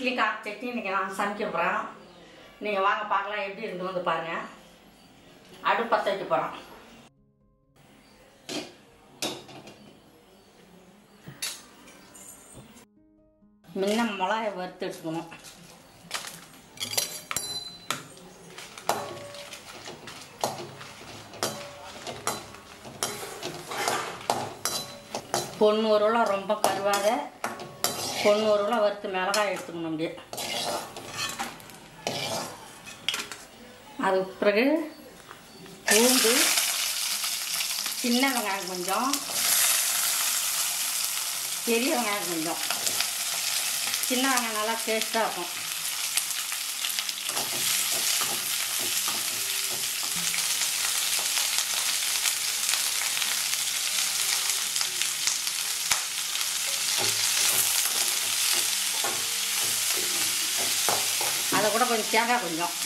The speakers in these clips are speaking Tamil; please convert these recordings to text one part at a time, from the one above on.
இட்லி கார சட்னி இன்றைக்கி நான் சமைக்க போகிறேன் நீங்கள் வாங்க பார்க்கலாம் எப்படி இருந்து வந்து பாருங்கள் அடுப்பு பற்ற வைக்க போகிறோம் முன்ன மிளகாய் வறுத்து எடுத்துக்கணும் பொண்ணு உருவலாம் ரொம்ப கருவாத பொண்ணு உருவலாம் வறுத்து மிளகாய் எடுத்துக்கணும் அப்படியே அதுக்கு பிறகு பூண்டு சின்ன வெங்காயம் கொஞ்சம் பெரிய வெங்காயம் கொஞ்சம் சின்ன வெங்காயம் நல்லா டேஸ்ட்டாக இருக்கும் அதை கூட கொஞ்சம் தேங்காய் கொஞ்சம்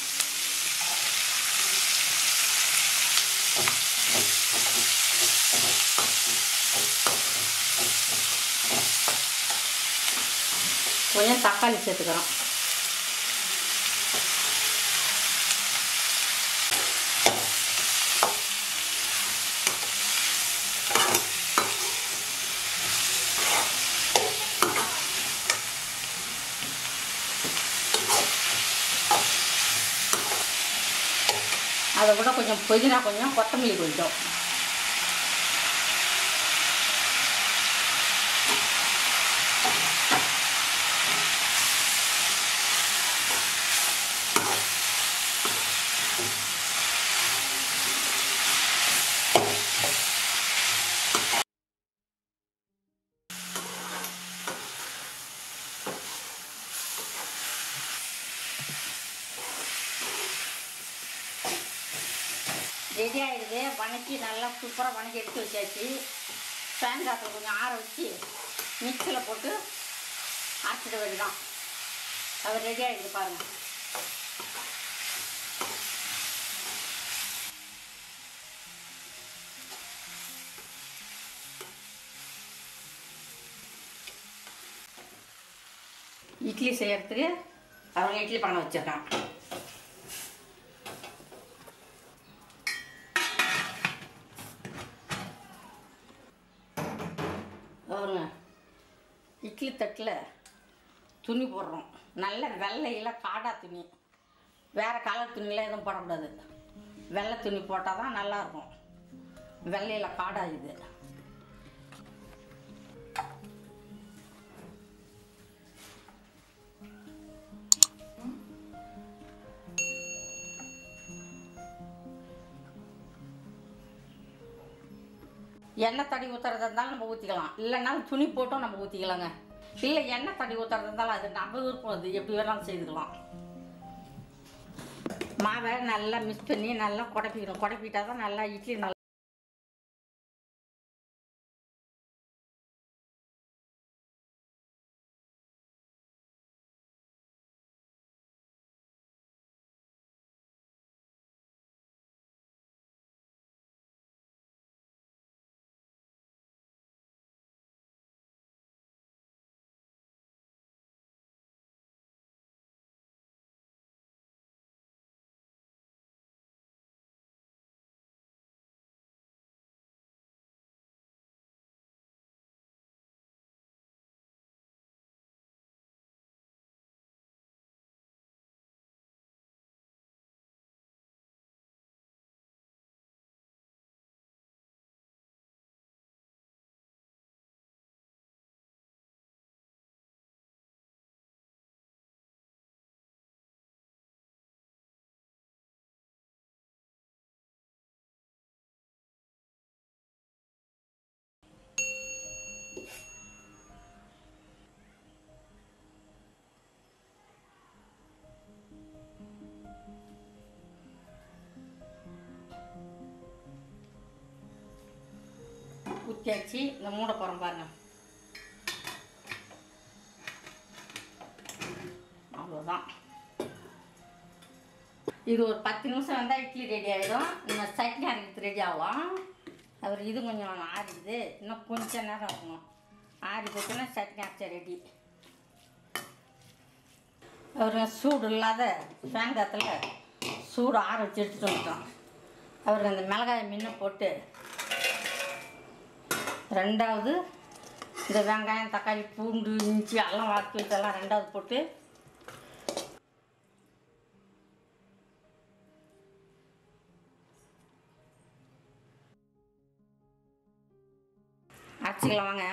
கொஞ்சம் தக்காளி சேர்த்துக்கிறோம் அதை விட கொஞ்சம் புதினா கொஞ்சம் கொத்தமல்லி கொஞ்சம் ரெடி ஆகிடுது வணக்கி நல்லா சூப்பராக வணக்கி எடுத்து வச்சாச்சு ஃபேன் காற்று கொஞ்சம் ஆற வச்சு மிக்சியில் போட்டு அரைச்சிட வேண்டியதான் அது ரெடி ஆகிடுது பாருங்கள் இட்லி செய்யறதுக்கு அவங்க இட்லி பண்ண வச்சிருக்கான் பாருங்க இட்லி தட்டில் துணி போடுறோம் நல்ல வெள்ளையில் காடா துணி வேறு கலர் துணிலாம் எதுவும் போடக்கூடாது வெள்ளை துணி போட்டால் தான் நல்லாயிருக்கும் வெள்ளையில் காடா இது எண்ணெய் தடி ஊற்றுறதா இருந்தாலும் நம்ம ஊற்றிக்கலாம் இல்லைனாலும் துணி போட்டும் நம்ம ஊற்றிக்கலாங்க இல்லை எண்ணெய் தடி ஊற்றுறதா இருந்தாலும் அது நம்ம விருப்பம் அது எப்படி வேணாலும் செய்துக்கலாம் மாவை நல்லா மிக்ஸ் பண்ணி நல்லா குடப்பிக்கணும் குடப்பிட்டா தான் நல்லா இட்லி நல்லா ஊற்றியாச்சு இந்த மூட போகிறோம் பாருங்க அவ்வளோதான் இது ஒரு பத்து நிமிஷம் வந்தால் இட்லி ரெடி ஆகிடும் இந்த சட்னி அரைக்கிறது ரெடி ஆகும் அவர் இது கொஞ்சம் ஆறிடுது இன்னும் கொஞ்சம் நேரம் ஆகணும் ஆறி போச்சுன்னா சட்னி அரைச்சா ரெடி அவர் சூடு இல்லாத ஃபேன் காற்றுல சூடு ஆற வச்சு எடுத்துகிட்டு வந்துட்டோம் அவருக்கு அந்த மிளகாயை முன்ன போட்டு ரெண்டாவது இந்த வெங்காயம் தக்காளி பூண்டு இஞ்சி எல்லாம் வதக்கி வச்செல்லாம் ரெண்டாவது போட்டு அரைச்சிக்கலாம் வாங்க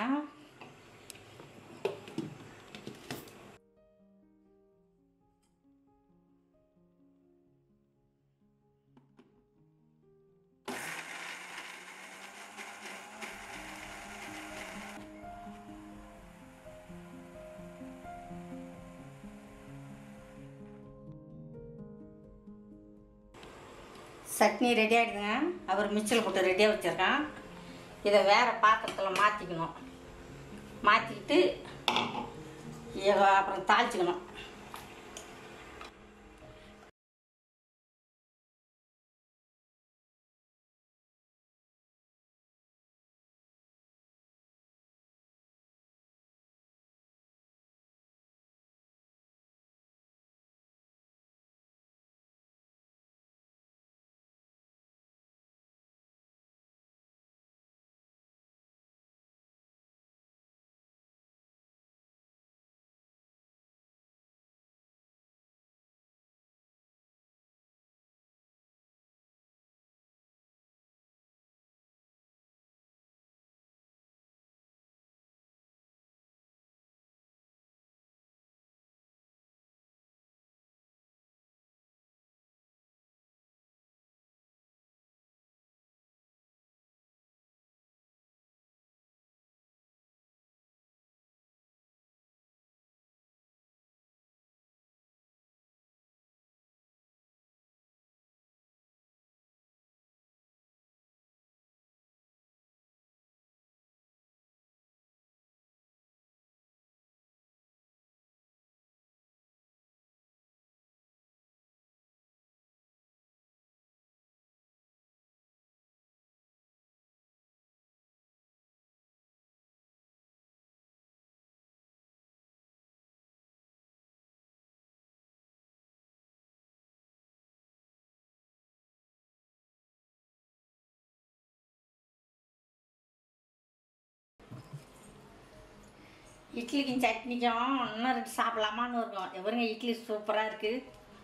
சட்னி ரெடி ஆகிடுங்க அவர் மிக்சரில் போட்டு ரெடியாக வச்சுருக்கான் இதை வேறு பாத்திரத்தில் மாற்றிக்கணும் மாற்றிக்கிட்டு அப்புறம் தாளிச்சுக்கணும் இட்லிக்கும் சட்னிக்கும் இன்னும் ரெண்டு சாப்பிடலாமான்னு இருக்கும் எவருங்க இட்லி சூப்பராக இருக்குது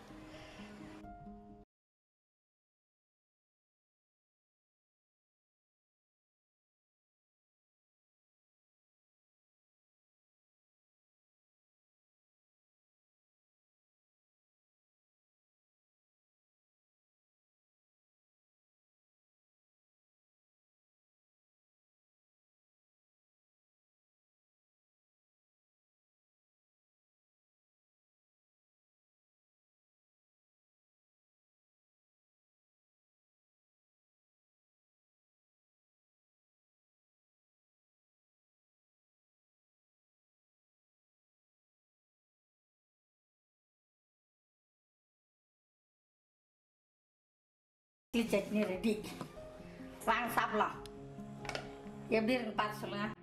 இட்லி சட்னி ரெடி வாங்க சாப்பிடலாம் எப்படி இருக்குன்னு பார்த்து சொல்லுங்கள்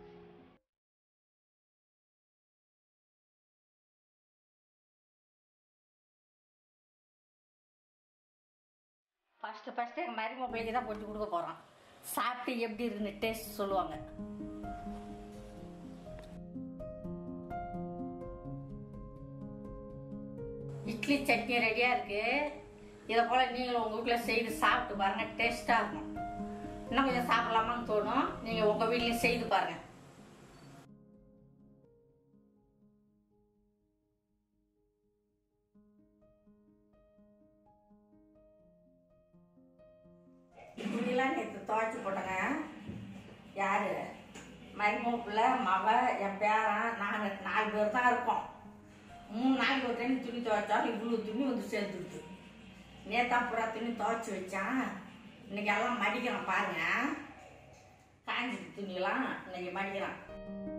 ஃபஸ்ட்டு ஃபஸ்ட்டு எங்கள் மருமக பிள்ளைக்கு தான் போட்டு கொடுக்க போகிறோம் சாப்பிட்டு எப்படி இருக்குன்னு டேஸ்ட் சொல்லுவாங்க இட்லி சட்னி ரெடியாக இருக்குது இதை போல் நீங்களும் உங்கள் வீட்டில் செய்து சாப்பிட்டு பாருங்கள் டேஸ்ட்டாக இருக்கும் இன்னும் கொஞ்சம் சாப்பிடலாமான்னு தோணும் நீங்கள் உங்கள் வீட்லேயும் செய்து பாருங்கள் துணிலாம் நேற்று துவைச்சி போட்டேங்க யார் மருமப்பிள்ள மவ என் பேரன் நான் நாலு பேர் தான் இருக்கோம் மூணு நாளைக்கு ஒரு டைம் துணி துவைச்சாலும் இவ்வளோ துணி வந்து சேர்ந்துருச்சு நேத்தா பூரா துணி துவைச்சி வச்சான் இன்னைக்கு எல்லாம் மடிக்கிறோம் பாருங்க காஞ்சி துணியெல்லாம் இன்னைக்கு மடிக்கிறான்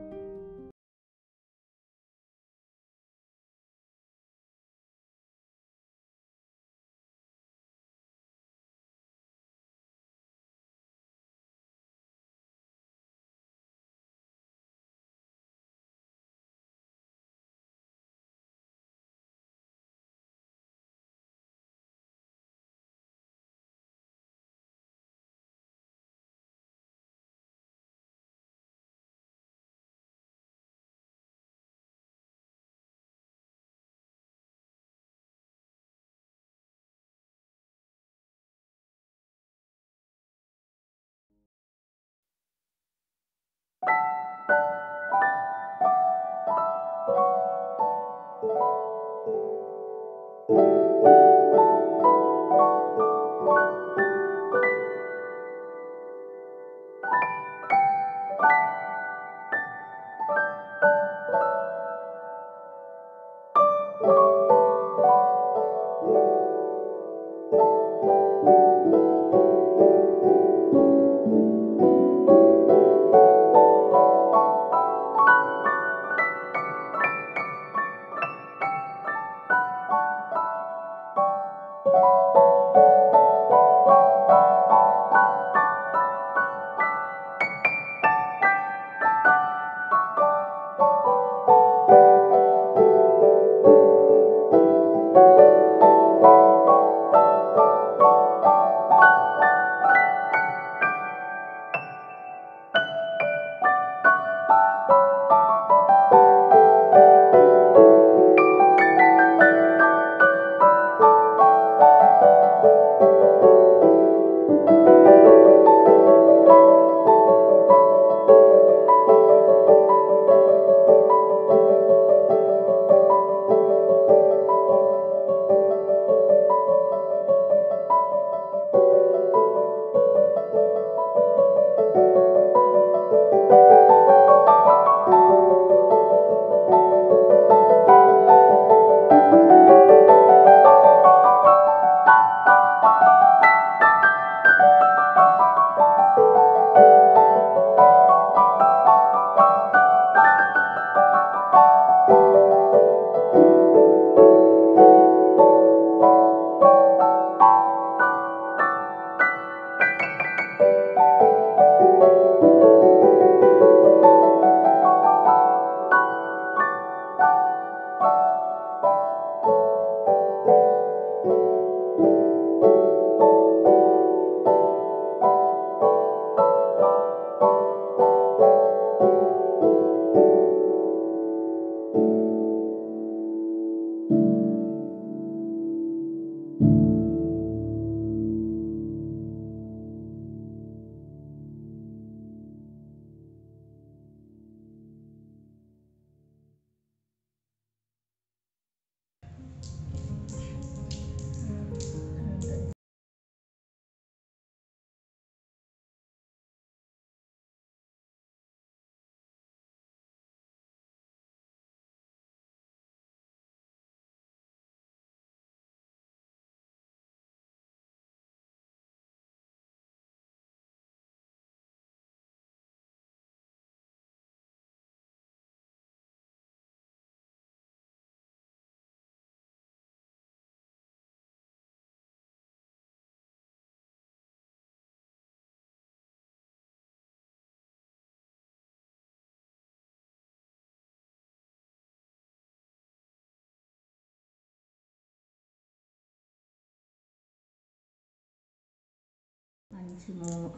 அஞ்சு மூணு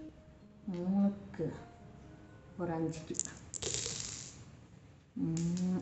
மூணுக்கு ஒரு அஞ்சுக்கு மூணு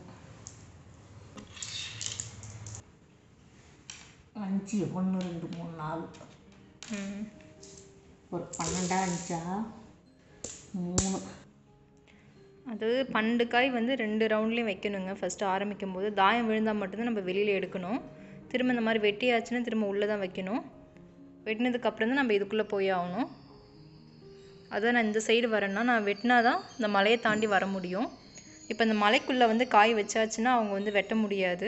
அஞ்சு ஒன்று ரெண்டு மூணு நாலு ம் ஒரு பன்னெண்டா அஞ்சா மூணு அது பன்னெண்டு காய் வந்து ரெண்டு ரவுண்ட்லேயும் வைக்கணுங்க ஃபஸ்ட்டு ஆரம்பிக்கும் போது தாயம் விழுந்தால் மட்டும்தான் நம்ம வெளியில் எடுக்கணும் திரும்ப இந்த மாதிரி வெட்டியாச்சுன்னா திரும்ப உள்ளே தான் வைக்கணும் வெட்டினதுக்கப்புறம் தான் நம்ம இதுக்குள்ளே போய் ஆகணும் அதான் நான் இந்த சைடு வரேன்னா நான் வெட்டினா தான் இந்த மலையை தாண்டி வர முடியும் இப்போ இந்த மலைக்குள்ளே வந்து காய் வச்சாச்சுன்னா அவங்க வந்து வெட்ட முடியாது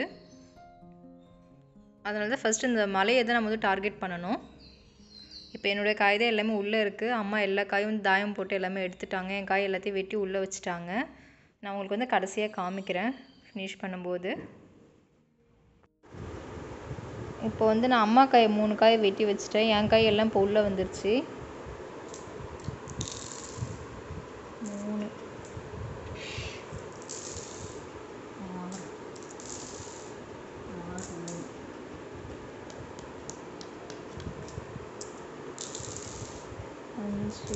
அதனால தான் ஃபஸ்ட்டு இந்த மலையை தான் நம்ம வந்து டார்கெட் பண்ணணும் இப்போ என்னுடைய காய் தான் எல்லாமே உள்ளே இருக்குது அம்மா எல்லா காயும் வந்து தாயம் போட்டு எல்லாமே எடுத்துட்டாங்க என் காய் எல்லாத்தையும் வெட்டி உள்ளே வச்சுட்டாங்க நான் உங்களுக்கு வந்து கடைசியாக காமிக்கிறேன் ஃபினிஷ் பண்ணும்போது இப்போ வந்து நான் அம்மா காயை மூணு காயை வெட்டி வச்சுட்டேன் என் காய் எல்லாம் இப்போ உள்ளே வந்துருச்சு மூணு ஆறு ஆறு மூணு அஞ்சு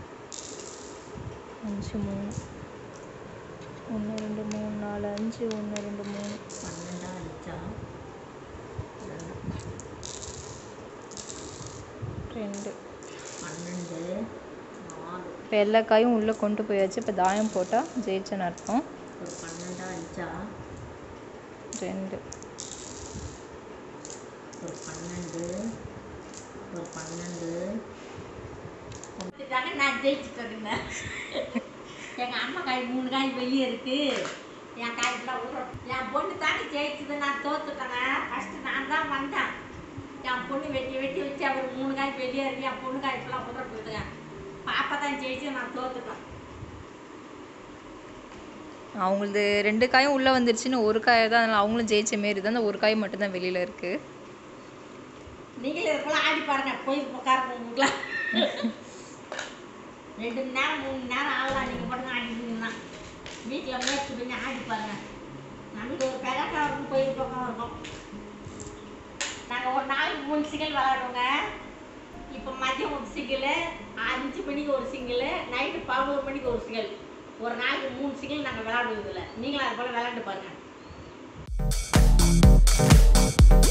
அஞ்சு மூணு ஒன்று ரெண்டு மூணு நாலு அஞ்சு ஒன்று ரெண்டு மூணு பன்னெண்டா அஞ்சா ரெண்டு ரெண்டு பன்னெண்டு நாலு இப்போ எல்லா காயும் உள்ளே கொண்டு போயாச்சு இப்போ தாயம் போட்டால் ஜெயிச்சேன்னு அர்த்தம் ஒரு பன்னெண்டா அஞ்சா ரெண்டு ஒரு பன்னெண்டு ஒரு பன்னெண்டு கொடுத்துட்டாங்க நான் ஜெயிச்சுட்டேங்க எங்கள் அம்மா காய் மூணு காய் வெளியே இருக்கு என் காய் ஃபுல்லாக விட்றோம் என் பொண்ணு தானே ஜெயிச்சது நான் தோத்துட்டேங்க ஃபஸ்ட்டு நான் தான் வந்தேன் என் பொண்ணு வெட்டி வெட்டி வச்சு அவர் மூணு காய் வெளியே இருக்கு என் பொண்ணு காய் ஃபுல்லாக விட்ற போயிடுங்க பாப்பா தான் ஜெயிச்சு நான் தோத்துட்டேன் அவங்களது ரெண்டு காயும் உள்ளே வந்துருச்சுன்னு ஒரு காயை தான் அதனால் அவங்களும் ஜெயிச்ச மாரி தான் அந்த ஒரு காய் மட்டும்தான் வெளியில் இருக்குது நீங்களே இருக்கலாம் ஆடி பாருங்க போய் உட்காருங்க உங்களுக்குலாம் ரெண்டு மணி நேரம் மூணு மணி நேரம் ஆகலாம் நீங்கள் பாருங்க ஆடிட்டீங்கன்னா வீட்டில் முயற்சி பண்ணி ஆடி பாருங்க நமக்கு ஒரு பெரட்டாக இருக்கும் கோயில் பக்கம் இருக்கும் நாங்கள் ஒரு நாளைக்கு மூணு சிங்கிள் விளாடுவோங்க இப்போ மதியம் ஒரு சிங்கிள் அஞ்சு மணிக்கு ஒரு சிங்கிள் நைட்டு பதினோரு மணிக்கு ஒரு சிங்கிள் ஒரு நாளைக்கு மூணு சிங்கிள் நாங்கள் விளாடுவோம் இதில் நீங்களும் அது போல் விளாண்டு பாருங்க